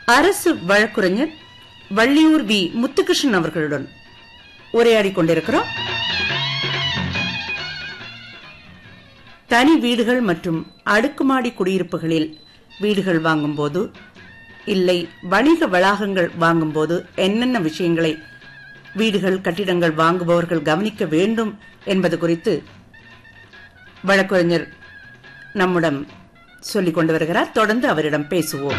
அரசு வழக்குரைஞர் வள்ளியூர் வி முத்துகிருஷ்ணன் அவர்களுடன் உரையாடிக் கொண்டிருக்கிறோம் தனி வீடுகள் மற்றும் அடுக்குமாடி குடியிருப்புகளில் வீடுகள் வாங்கும்போது இல்லை வணிக வளாகங்கள் வாங்கும்போது என்னென்ன விஷயங்களை வீடுகள் கட்டிடங்கள் வாங்குபவர்கள் கவனிக்க வேண்டும் என்பது குறித்து வழக்கறிஞர் நம்மிடம் சொல்லிக் கொண்டு வருகிறார் தொடர்ந்து அவரிடம் பேசுவோம்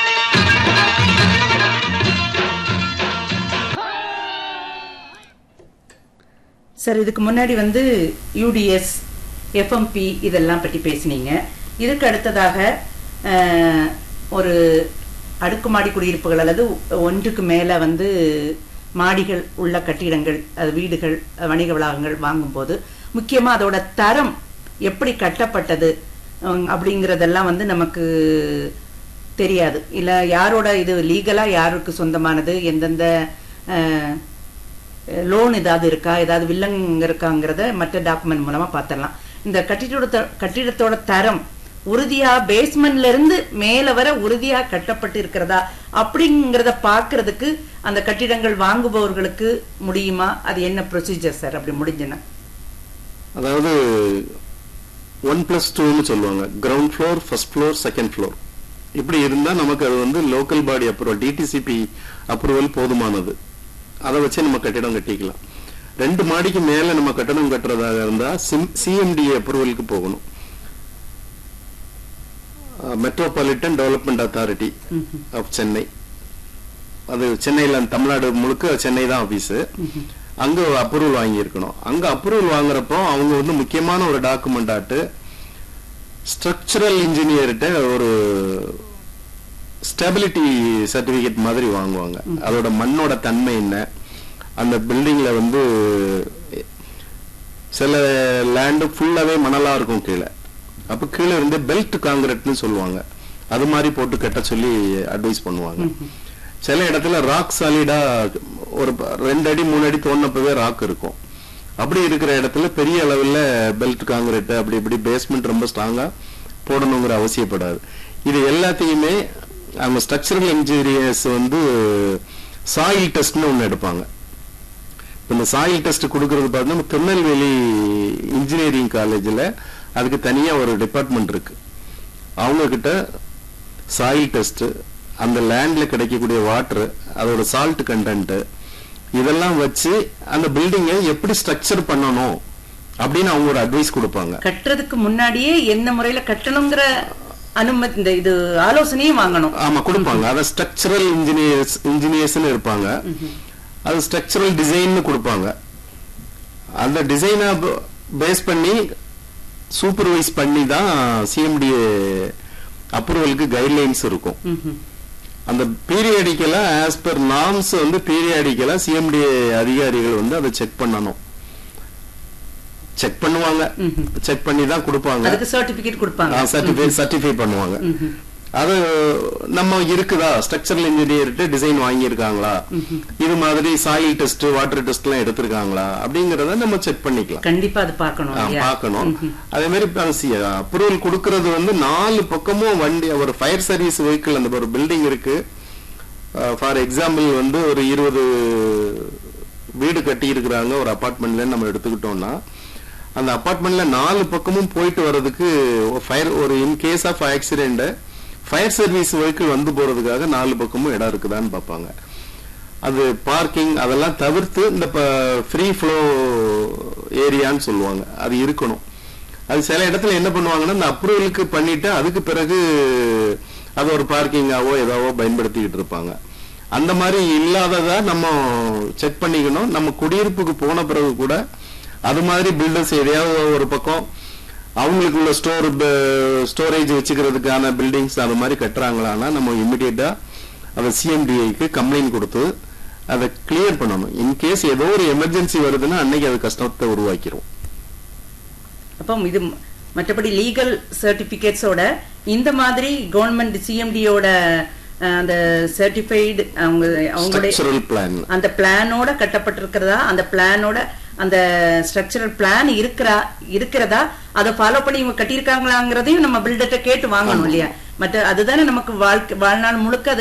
சார் இதுக்கு முன்னாடி வந்து யூடிஎஸ் எஃப்எம்பி இதெல்லாம் பற்றி பேசினீங்க இதுக்கு அடுத்ததாக அஹ், ஒரு அடுக்குமாடி குடியிருப்புகள் அல்லது ஒன்றுக்கு மேலே வந்து மாடிகள் உள்ள கட்டிடங்கள் அது வீடுகள் அஹ், வணிக வளாகங்கள் வாங்கும்போது முக்கியமாக அதோட தரம் எப்படி கட்டப்பட்டது உம், அப்படிங்கிறதெல்லாம் வந்து நமக்கு தெரியாது இல்லை யாரோட இது லீகலாக யாருக்கு சொந்தமானது எந்தெந்த அஹ், லோன் ஏதாவது இருக்கா ஏதாவது வில்லங்க இருக்காங்கிறத மற்ற டாக்குமெண்ட் மூலமா பார்த்துடலாம் இந்த கட்டிடத்தோட த- கட்டிடத்தோட தரம் உறுதியா பேஸ்மெண்ட்ல இருந்து மேல வர உறுதியா கட்டப்பட்டு இருக்கிறதா அப்படிங்கறத பார்க்கிறதுக்கு அந்த கட்டிடங்கள் வாங்குபவர்களுக்கு முடியுமா அது என்ன ப்ரொசீஜர் சார் அப்படி முடிஞ்சுன்னா அதாவது ஒன் பிளஸ் டூன்னு சொல்லுவாங்க ground floor first floor second floor இப்படி இருந்தா நமக்கு அது வந்து local body approval DTCP approval போதுமானது அதை வச்சு நம்ம கட்டிடம் கட்டிக்கலாம் ரெண்டு மாடிக்கு மேல நம்ம கட்டடம் கட்டுறதாக இருந்தா சிஎம்டிஏ அப்ரூவலுக்கு போகணும் metropolitan development authority of Chennai அது சென்னையில தமிழ்நாடு முழுக்க சென்னை தான் ஆபீஸ் அங்க அப்ரூவல் வாங்கி இருக்கணும் அங்க அப்ரூவல் வாங்குறப்போ அவங்க வந்து முக்கியமான ஒரு டாக்குமெண்ட் ஆட்டு ஸ்ட்ரக்சரல் இன்ஜினியர்கிட்ட ஒரு ஸ்டெபிலிட்டி சர்டிபிகேட் மாதிரி வாங்குவாங்க அதோட மண்ணோட தன்மை என்ன அந்த பில்டிங்ல வந்து சில லேண்டு ஃபுல்லாவே மணலா இருக்கும் கீழே அப்ப கீழே இருந்து பெல்ட் காங்கிரட்னு சொல்லுவாங்க அது மாதிரி போட்டு கட்ட சொல்லி அட்வைஸ் பண்ணுவாங்க சில இடத்துல ராக் சாலிடா ஒரு ப- ரெண்டு அடி மூணு அடி தோண்டினப்பவே ராக் இருக்கும் அப்படி இருக்கிற இடத்துல பெரிய அளவுல பெல்ட் காங்கிரீட் அப்படி இப்படி பேஸ்மெண்ட் ரொம்ப ஸ்ட்ராங்கா போடணுங்கிற அவசியப்படாது இது எல்லாத்தையுமே அவங்க ஸ்ட்ரக்சரல் இன்ஜினியர்ஸ் வந்து சாயில் டெஸ்ட்னு ஒன்று எடுப்பாங்க இப்ப இந்த சாயில் டெஸ்ட் கொடுக்கறது பார்த்தீங்கன்னா திருநெல்வேலி இன்ஜினியரிங் காலேஜில் அதுக்கு தனியா ஒரு டிபார்ட்மெண்ட் இருக்கு அவங்க கிட்ட சாயில் டெஸ்ட் அந்த லேண்ட்ல கிடைக்கக்கூடிய வாட்டர் அதோட சால்ட் கண்டென்ட் இதெல்லாம் வச்சு அந்த பில்டிங்கை எப்படி ஸ்ட்ரக்சர் பண்ணணும் அப்படின்னு அவங்க ஒரு அட்வைஸ் கொடுப்பாங்க கட்டுறதுக்கு முன்னாடியே என்ன முறையில கட்டணுங்கிற அனுமதி இந்த இது ஆலோசனையும் வாங்கணும் ஆமா கொடுப்பாங்க அத ஸ்ட்ரக்சரல் இன்ஜினியர்ஸ் இன்ஜினியர்ஸ்னு இருப்பாங்க அது ஸ்ட்ரக்சரல் டிசைன்னு கொடுப்பாங்க அந்த டிசைனை பேஸ் பண்ணி சூப்பர்வைஸ் பண்ணி தான் சிஎம்டிஏ அப்ரூவலுக்கு கைட்லைன்ஸ் இருக்கும் ம்ஹும். அந்த பீரியாடிக்கலா ஆஸ் பர் நார்ம்ஸ் வந்து பீரியாடிக்கலா சிஎம்டிஏ அதிகாரிகள் வந்து அதை செக் பண்ணணும் செக் பண்ணுவாங்க செக் பண்ணி தான் கொடுப்பாங்க அதுக்கு சர்டிபிகேட் கொடுப்பாங்க சர்டிஃபை சர்டிஃபை பண்ணுவாங்க அது நம்ம இருக்குதா ஸ்ட்ரக்சரல் இன்ஜினியர்கிட்ட டிசைன் வாங்கியிருக்காங்களா இது மாதிரி சாயில் டெஸ்ட் வாட்டர் டெஸ்ட் எல்லாம் எடுத்திருக்காங்களா அப்படிங்கறத நம்ம செக் பண்ணிக்கலாம் கண்டிப்பா அது பார்க்கணும் ஆ, இல்லையா? பார்க்கணும் அதே மாதிரி அப்ரூவல் கொடுக்கறது வந்து நாலு பக்கமும் வண்டி ஒரு ஃபயர் சர்வீஸ் வெஹிக்கிள் அந்த ஒரு பில்டிங் இருக்கு ஃபார் எக்ஸாம்பிள் வந்து ஒரு இருபது வீடு கட்டி இருக்கிறாங்க ஒரு அபார்ட்மெண்ட்ல நம்ம எடுத்துக்கிட்டோம்னா அந்த அபார்ட்மெண்ட்ல நாலு பக்கமும் போயிட்டு வர்றதுக்கு ஃபயர் ஒரு in case of accident fire service vehicle வந்து போறதுக்காக நாலு பக்கமும் இடம் இருக்குதான்னு பார்ப்பாங்க அது பார்க்கிங் அதெல்லாம் தவிர்த்து இந்த ஃப்ரீ ஃப்ளோ ஏரியான்னு சொல்லுவாங்க அது இருக்கணும் அது சில இடத்துல என்ன பண்ணுவாங்கன்னா இந்த அப்ரூவலுக்கு பண்ணிட்டு அதுக்கு பிறகு அது ஒரு பார்க்கிங்காவோ ஏதாவோ பயன்படுத்திக்கிட்டு இருப்பாங்க அந்த மாதிரி இல்லாததா நம்ம செக் பண்ணிக்கணும் நம்ம குடியிருப்புக்கு போன பிறகு கூட அது மாதிரி பில்டர்ஸ் எதையாவது ஒரு பக்கம் அவங்களுக்கு உள்ள ஸ்டோர் ஸ்டோரேஜ் வச்சுக்கிறதுக்கான பில்டிங்ஸ் அது மாதிரி கட்டுறாங்களான்னா நம்ம இமிடியேட்டா அதை சிஎம்டிஐக்கு கம்ப்ளைண்ட் கொடுத்து அதை கிளியர் பண்ணணும் இன்கேஸ் ஏதோ ஒரு எமர்ஜென்சி வருதுன்னா அன்னைக்கு அது கஷ்டத்தை உருவாக்கிரும் அப்போ இது ம- மற்றபடி லீகல் சர்டிபிகேட்ஸோட இந்த மாதிரி கவர்மெண்ட் சிஎம்டியோட அந்த சர்டிஃபைடு அவங்க அவங்களுடைய ஸ்ட்ரக்சரல் பிளான் அந்த பிளானோட கட்டப்பட்டிருக்கிறதா அந்த பிளானோட அந்த ஸ்ட்ரக்சரல் பிளான் இருக்கிறா இருக்கிறதா அதை ஃபாலோ பண்ணி இவங்க கட்டியிருக்காங்களாங்கிறதையும் நம்ம பில்டர்ட்ட கேட்டு வாங்கணும் இல்லையா மற்ற அதுதானே நமக்கு வாழ்க்கை வாழ்நாள் முழுக்க அது